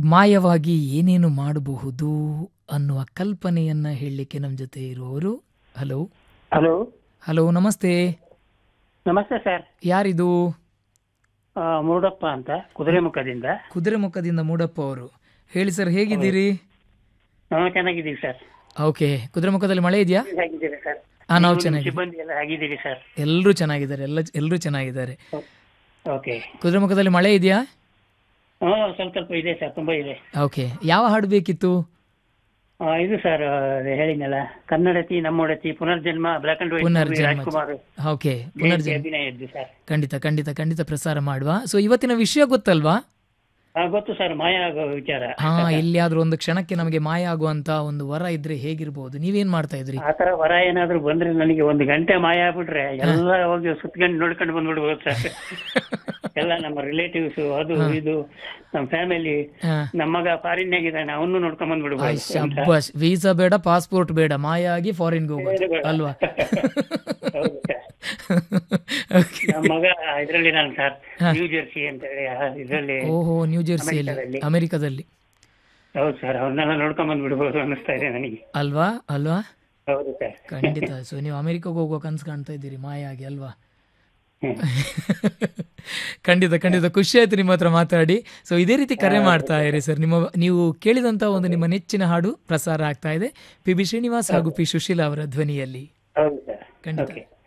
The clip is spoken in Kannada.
ಮಾಯವಾಗಿ ಏನೇನು ಮಾಡಬಹುದು ಅನ್ನುವ ಕಲ್ಪನೆಯನ್ನ ಹೇಳಲಿಕ್ಕೆ ನಮ್ಮ ಜೊತೆ ಇರುವವರು ಹಲೋ ಹಲೋ ಹಲೋ ನಮಸ್ತೆ ನಮಸ್ತೆ ಸರ್ ಯಾರಿದು ಆ, ಮುರುಡಪ್ಪ ಅಂತ ಕುದುರೆಮುಖದಿಂದ ಕುದುರೆಮುಖದಿಂದ ಮೂಡಪ್ಪ ಅವರು ಹೇಳಿ ಸರ್ ಹೇಗಿದ್ದೀರಿ ನಾವು ಚೆನ್ನಾಗಿದ್ದೀವಿ ಸರ್ ಓಕೆ ಕುದುರೆಮುಖದಲ್ಲಿ ಮಳೆ ಇದೆಯಾ ಹೇಗಿದ್ದೀರಿ ಸರ್ ಹಾ ನಾವು ನೀವು, ಚೆನ್ನಾಗಿ ಸಿಬ್ಬಂದಿ ಎಲ್ಲ ಹೇಗಿದ್ದೀರಿ ಸರ್ ಎಲ್ಲರೂ ಚೆನ್ನಾಗಿದ್ದಾರೆ ಎಲ್ಲ ಎಲ್ಲರೂ ಚೆನ್ನಾಗಿದ್ದಾರೆ ಓಕೆ ಕುದುರೆಮುಖದಲ್ಲಿ ಮಳೆ ಇದೆಯಾ ಹ್ಞೂ ಸ್ವಲ್ಪ ಸ್ವಲ್ಪ ಇದೆ ಸರ್ ತುಂಬಾ ಇದೆ ಓಕೆ ಯಾವ ಹಾಡು ಬೇಕಿತ್ತು ಆ, ಇದು ಸರ್ ಅದೇ ಹೇಳಿದ್ನಲ್ಲ ಕನ್ನಡತಿ ನಮ್ಮೊಡತಿ ಪುನರ್ಜನ್ಮ ಬ್ಲಾಕ್ ಅಂಡ್ ವೈಟ್ ಪುನರ್ಜನ್ಮ. ರಾಜ್ಕುಮಾರ್ ಓಕೆ ಜಯಂತಿ ಪುನರ್ಜನ್ಮ ಅಭಿನಯ ಇದ್ದು ಸರ್ ಖಂಡಿತ ಖಂಡಿತ ಖಂಡಿತ ಪ್ರಸಾರ ಮಾಡುವ ಸೊ ಇವತ್ತಿನ ವಿಷಯ ಗೊತ್ತಲ್ವಾ ಆ, ಗೊತ್ತು ಸರ್ ಮಾಯ ಆಗೋ ವಿಚಾರ ಹಾ ಎಲ್ಲಿಯಾದ್ರೂ ಒಂದು ಕ್ಷಣಕ್ಕೆ ನಮಗೆ ಮಾಯ ಆಗುವಂತ ಒಂದು ವರ ಇದ್ರೆ ಹೇಗಿರ್ಬೋದು ನೀವೇನ್ ಮಾಡ್ತಾ ಇದ್ರಿ ಆ ತರ ವರ ಏನಾದ್ರು ಬಂದ್ರೆ ನನಗೆ ಒಂದು ಗಂಟೆ ಮಾಯ ಆಗ್ಬಿಟ್ರೆ ಎಲ್ಲ ಹೋಗಿ ಸುತ್ಕೊಂಡು ನೋಡ್ಕೊಂಡು ಬಂದ್ಬಿಡ್ಬೋದು ಸರ್ ಎಲ್ಲ ನಮ್ಮ ರಿಲೇಟಿವ್ಸ್ ಅದು ಇದು ನಮ್ಮ ಫ್ಯಾಮಿಲಿ ಹಾ. ನಮ್ಮ ಮಗ ಫಾರಿನ್ ಆಗಿದ್ದಾನೆ ಅವನು ನೋಡ್ಕೊಂಡ್ ಬಂದ್ಬಿಡ್ಬೋದು ಅಂತ. ಶಬ್ಬಾಸ್ ವೀಸಾ ಬೇಡ ಪಾಸ್ಪೋರ್ಟ್ ಬೇಡ ಮಾಯ ಆಗಿ ಫಾರಿನ್ಗೆ ಹೋಗೋದು ಬೇಡ, ಬೇಡ. ಅಲ್ವಾ ಹೌದು ಸರ್. Okay. ನಮ್ಮ ಮಗ ಇದ್ರಲ್ಲಿ ನಾನು ಸರ್ ನ್ಯೂ ಜೆರ್ಸಿ ಅಂತ ಹೇಳಿ ಇದರಲ್ಲಿ ಓಹೋ ನ್ಯೂ ಜೆರ್ಸಿಯಲ್ಲಿ ಅಮೆರಿಕದಲ್ಲಿ. ಅಮೆರಿಕದಲ್ಲಿ ಹೌದು ಸರ್ ಅವನ್ನೆಲ್ಲ ನೋಡ್ಕೊಂಡ್ ಬಂದ್ಬಿಡ್ಬೋದು ಅನ್ನಿಸ್ತಾ ಇದೆ ನನಗೆ ಅಲ್ವಾ ಅಲ್ವಾ ಹೌದು ಸರ್ ಖಂಡಿತ ಸೊ ನೀವು ಅಮೆರಿಕಕ್ಕೆ ಹೋಗುವ ಕನ್ಸು ಕಾಣ್ತಾ ಇದ್ದೀರಿ ಮಾಯ ಆಗಿ ಅಲ್ವಾ ಹ್ಮ್. ಖಂಡಿತ ಖಂಡಿತ ಖುಷಿ ಆಯ್ತು ನಿಮ್ಮ ಹತ್ರ ಮಾತಾಡಿ ಸೊ ಇದೇ ರೀತಿ ಕರೆ ಮಾಡ್ತಾ ಇರಿ ಸರ್ ನಿಮ್ಮ ನೀವು ಕೇಳಿದಂತ ಒಂದು ನಿಮ್ಮ ನೆಚ್ಚಿನ ಹಾಡು ಪ್ರಸಾರ ಆಗ್ತಾ ಇದೆ ಪಿ ಬಿ ಶ್ರೀನಿವಾಸ್ ಹಾಗೂ ಪಿ ಸುಶೀಲಾ ಅವರ ಧ್ವನಿಯಲ್ಲಿ ಹೌದು ಸರ್ ಖಂಡಿತ ಓಕೆ